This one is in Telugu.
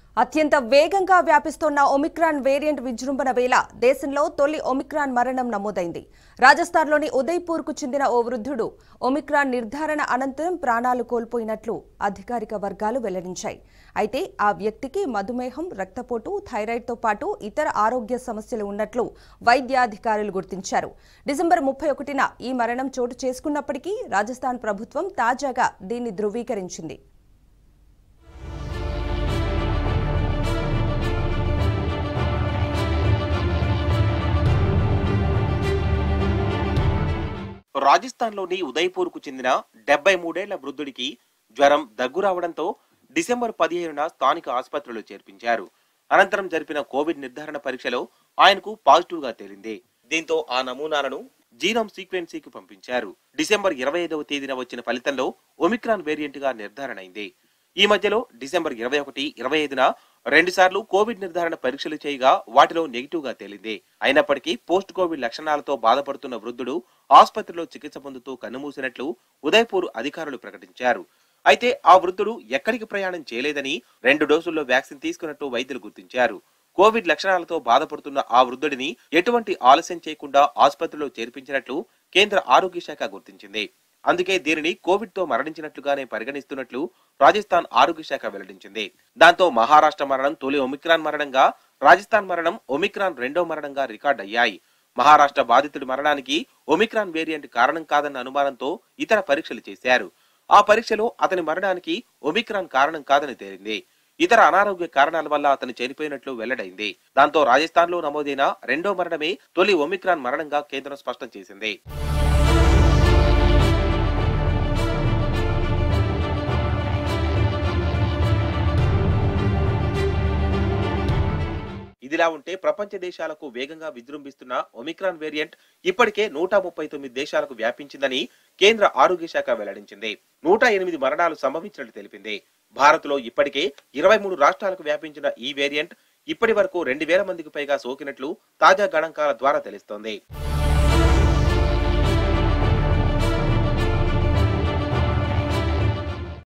అత్యంత వేగంగా వ్యాపిస్తోన్న ఒమిక్రాన్ వేరియంట్ విజృంభణ వేళ దేశంలో తొలి ఒమిక్రాన్ మరణం నమోదైంది రాజస్థాన్లోని ఉదయ్పూర్కు చెందిన ఓ వృద్ధుడు ఒమిక్రాన్ నిర్ధారణ అనంతరం ప్రాణాలు కోల్పోయినట్లు అధికారిక వర్గాలు వెల్లడించాయి అయితే ఆ వ్యక్తికి మధుమేహం రక్తపోటు థైరాయిడ్తో పాటు ఇతర ఆరోగ్య సమస్యలు ఉన్నట్లు వైద్యాధికారులు గుర్తించారు డిసెంబర్ ముప్పై ఒకటిన ఈ మరణం చోటు చేసుకున్నప్పటికీ రాజస్థాన్ ప్రభుత్వం తాజాగా దీన్ని ధృవీకరించింది రాజస్థాన్లోని ఉదయ్పూర్కు చెందిన డెబ్బై మూడేళ్ల వృద్ధుడికి జ్వరం దగ్గు రావడంతో డిసెంబర్ పదిహేనున స్థానిక ఆసుపత్రిలో చేర్పించారు అనంతరం జరిపిన కోవిడ్ నిర్ధారణ పరీక్షలో ఆయనకు పాజిటివ్ గా తేలింది దీంతో ఆ నమూనాలను జీనోమ్ సీక్వెన్సీకి పంపించారు డిసెంబర్ ఇరవై ఐదవ తేదీన వచ్చిన ఫలితంలో ఒమిక్రాన్ వేరియంట్ గా నిర్ధారణ అయింది ఈ మధ్యలో డిసెంబర్ ఇరవై ఒకటి ఇరవై ఐదున రెండు సార్లు కోవిడ్ నిర్ధారణ పరీక్షలు చేయగా వాటిలో నెగిటివ్ గా తేలింది అయినప్పటికీ పోస్ట్ కోవిడ్ లక్షణాలతో బాధపడుతున్న వృద్ధుడు ఆసుపత్రిలో చికిత్స పొందుతూ కన్నుమూసినట్లు ఉదయపూర్ అధికారులు ప్రకటించారు అయితే ఆ వృద్ధుడు ఎక్కడికి ప్రయాణం చేయలేదని రెండు డోసుల్లో వ్యాక్సిన్ తీసుకున్నట్టు వైద్యులు గుర్తించారు కోవిడ్ లక్షణాలతో బాధపడుతున్న ఆ వృద్ధుడిని ఎటువంటి ఆలస్యం చేయకుండా ఆసుపత్రిలో చేర్పించినట్లు కేంద్ర ఆరోగ్య శాఖ గుర్తించింది అందుకే దీనిని కోవిడ్ తో మరణించినట్లుగానే పరిగణిస్తున్నట్లు రాజస్థాన్ ఆరోగ్య శాఖ వెల్లడించింది దాంతో మహారాష్ట్ర మరణం తొలి ఒమిక్రాన్ మరణంగా రాజస్థాన్ మరణం ఒమిక్రాన్ రెండో మరణంగా రికార్డ్ అయ్యాయి మహారాష్ట్ర బాధితుడి మరణానికి ఒమిక్రాన్ వేరియంట్ కారణం కాదన్న అనుమానంతో ఇతర పరీక్షలు చేశారు ఆ పరీక్షలో అతని మరణానికి ఒమిక్రాన్ కారణం కాదని తేలింది ఇతర అనారోగ్య కారణాల వల్ల అతను చనిపోయినట్లు వెల్లడైంది దాంతో రాజస్థాన్ లో నమోదైన రెండో మరణమే తొలి ఒమిక్రాన్ మరణంగా కేంద్రం స్పష్టం చేసింది ఇదిలా ఉంటే ప్రపంచ దేశాలకు వేగంగా విజృంభిస్తున్న ఒమిక్రాన్ వేరియంట్ ఇప్పటికే నూట ముప్పై తొమ్మిది దేశాలకు వ్యాపించిందని కేంద్ర ఆరోగ్య శాఖ వెల్లడించింది నూట ఎనిమిది మరణాలు సంభవించినట్లు తెలిపింది భారత్ లో ఇప్పటికే ఇరవై మూడు రాష్ట్రాలకు వ్యాపించిన ఈ వేరియంట్ ఇప్పటి వరకు రెండు వేల మందికి పైగా సోకినట్లు తాజా గణాంకాల ద్వారా తెలుస్తోంది